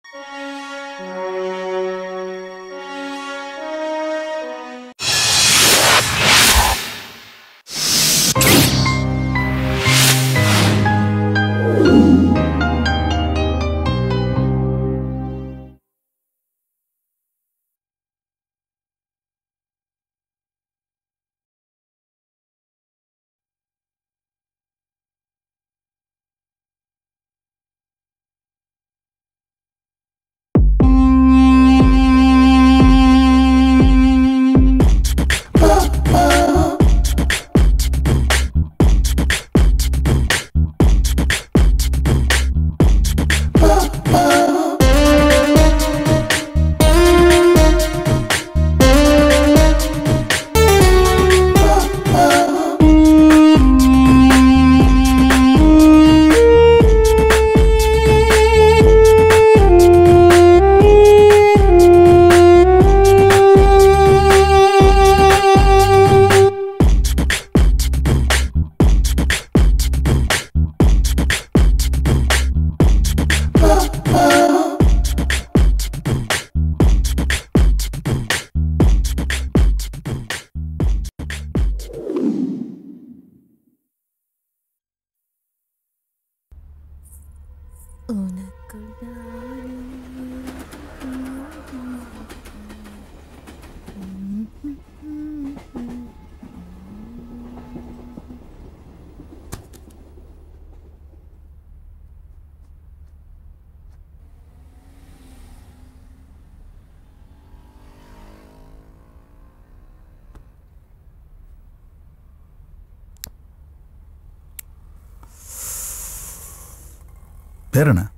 பேர் என்ன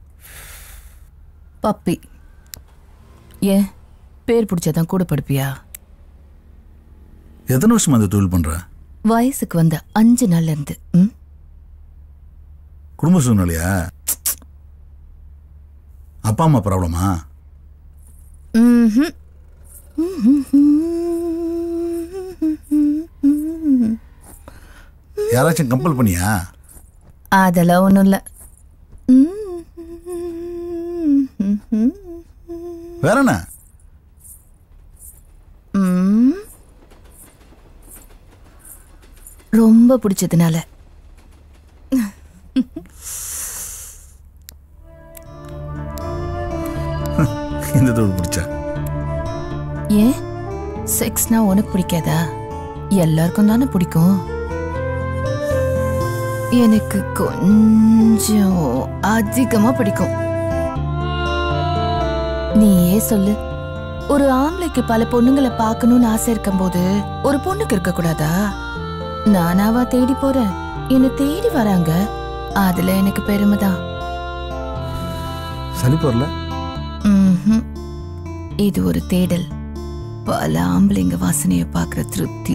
பப்பி ஏன் பேர் பிடிச்சதான் கூட படுப்பியா எத்தனை வருஷமா அந்த தொழில் பண்ற வயசுக்கு வந்த அஞ்சு நாள்ல இருந்து ம் குடும்ப சூழ்நிலையா அப்பா அம்மா ப்ராப்ளமா ம்ஹும். யாராச்சும் கம்பல் பண்ணியா அதெல்லாம் ஒன்றும் இல்லை வேற என்ன ரொம்ப பிடிச்சதுனால இந்த தொழில் பிடிச்சா ஏன் செக்ஸ்னா உனக்கு பிடிக்காதா எல்லாருக்கும் தானே பிடிக்கும் எனக்கு கொஞ்சம் அதிகமா பிடிக்கும் நீயே சொல்லு ஒரு ஆம்பளைக்கு பல பொண்ணுங்களை பார்க்கணும்னு ஆசை இருக்கும்போது ஒரு பொண்ணுக்கு இருக்க கூடாதா நானாவா தேடி போறேன் என்னை தேடி வராங்க அதுல எனக்கு பெருமைதான் சலிப்பு வரல ம்ஹும். இது ஒரு தேடல் பல ஆம்பளைங்க வாசனைய பார்க்குற திருப்தி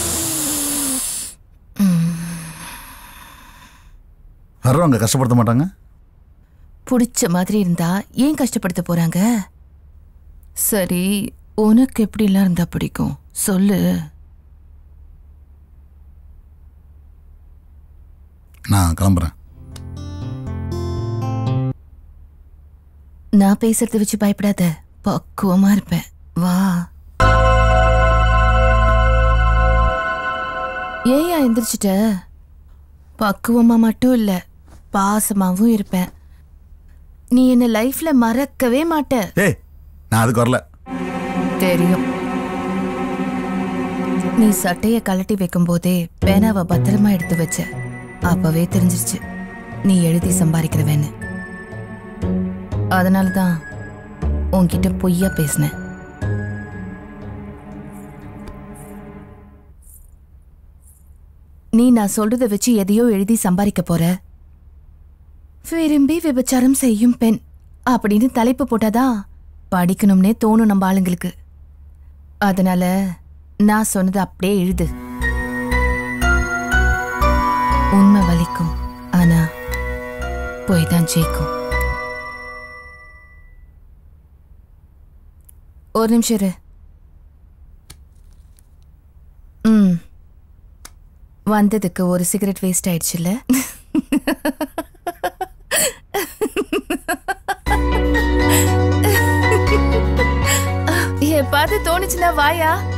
வர்றவங்க கஷ்டப்படுத்த மாட்டாங்க பிடிச்ச மாதிரி இருந்தா ஏன் கஷ்டப்படுத்த போறாங்க சரி உனக்கு எப்படிலாம் இருந்தா பிடிக்கும் சொல்லு நான் கிளம்புறேன் நான் பேசுறத வச்சு பயப்படாத பக்குவமா இருப்பேன் வா ஏயா எந்திரிச்சிட்ட பக்குவமா மட்டும் இல்ல பாசமாவும் இருப்பேன் நீ என்ன லைஃப்ல மறக்கவே மாட்ட ஏய் நான் அதுக்கு வரல தெரியும் நீ சட்டைய கழட்டி வைக்கும் போதே பேனாவை பத்திரமா எடுத்து வச்ச அப்பவே தெரிஞ்சிருச்சு நீ எழுதி சம்பாதிக்கிறவன்னு அதனால தான் உன்கிட்ட பொய்யா பேசினேன் நீ நான் சொல்றத வச்சு எதையோ எழுதி சம்பாதிக்க போற விரும்பி விபச்சாரம் செய்யும் பெண் அப்படின்னு தலைப்பு போட்டாதான் படிக்கணும்னே தோணும் நம்ம ஆளுங்களுக்கு அதனால நான் சொன்னது அப்படியே எழுது உண்மை வலிக்கும் ஆனா போய் தான் ஜெயிக்கும் ஒரு நிமிஷம் இரு ம் வந்ததுக்கு ஒரு சிகரெட் வேஸ்ட் ஆயிடுச்சுல்ல பார்த்து தோணுச்சுன்னா வாயா